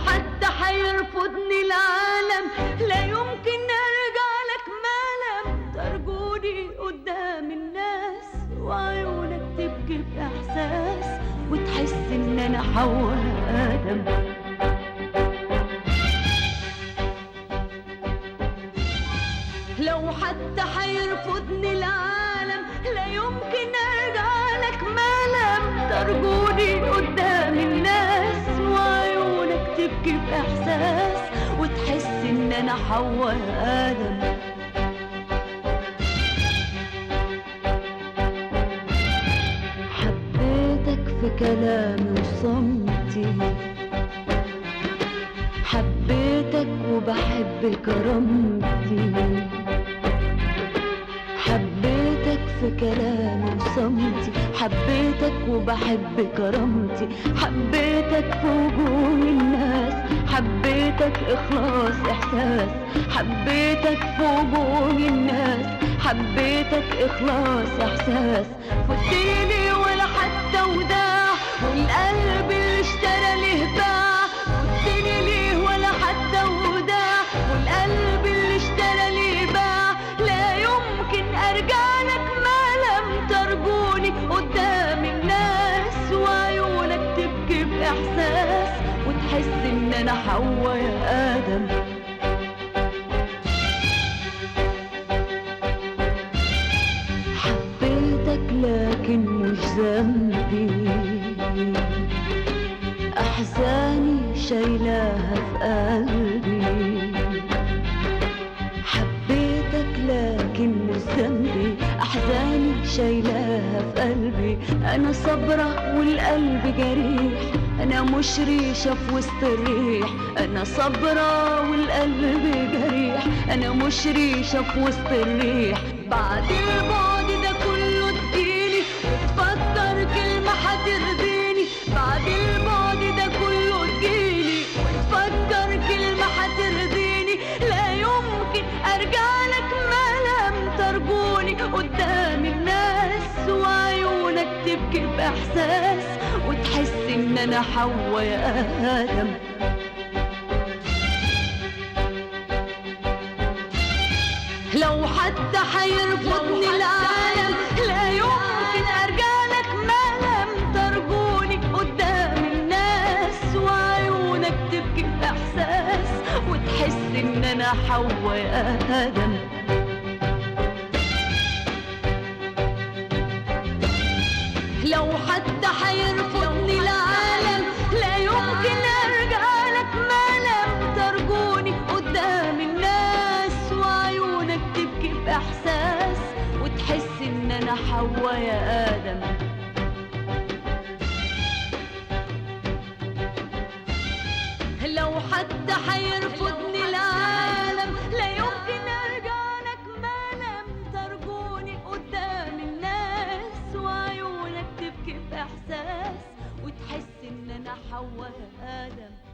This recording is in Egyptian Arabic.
حتى حيرفضني العالم لا يمكن ارجع لك ما لم ترجوني قدام الناس وعيونك تبكي باحساس وتحس ان انا حواء ادم لو حتى حيرفضني العالم لا يمكن ارجع لك ما لم ترجوني قدام الناس وعيونك تبكي باحساس وتحس ان انا حواء ادم حبيتك في كلامي وصمتي حبيتك وبحب كرامتي حبيتك في كلامي وصمتي حبيتك وبحب كرامتي حبيتك في وجوه الناس حبيتك إخلاص إحساس حبيتك في وجوه الناس حبيتك إخلاص إحساس فتيني ولا حتى وداع والقلب اللي اشترى له باع فتني ليه ولا حتى وداع والقلب اللي اشترى ليه باع لا يمكن ارجع لك ما لم ترجوني قدام الناس وعيونك تبكي باحساس وتحس ان انا حواء يا ادم حبيتك لكن مش ذنبي أحزاني شايلاها في قلبي حبيتك لكن مش ذنبي أحزاني شايلاها في قلبي أنا صبرة والقلب جريح أنا مش ريشة في وسط الريح أنا صبرة والقلب جريح أنا مش ريشة في وسط الريح بعد البعد ده كله تجيلي وتفكر كلمة هترضيني بعد البعد ده كله تجيلي وتفكر كلمة هترضيني لا يمكن ارجع لك ما لم ترجوني قدام الناس وعيونك تبكي باحساس وتحس ان انا حواء يا ادم لو حتى حيرفضني العالم لا يمكن ارجع لك ما لم ترجوني قدام الناس وعيونك تبكي باحساس وتحس ان انا حواء يا ادم لو حتى حيرفضني العالم لا يمكن ارجع لك ما لم ترجوني قدام الناس وعيونك تبكي باحساس وتحس ان انا حواء يا ادم لو حتى حيرفضني العالم لا يمكن ارجع لك ما لم ترجوني قدام الناس وعيونك تبكي باحساس وتحس ان انا حواء ادم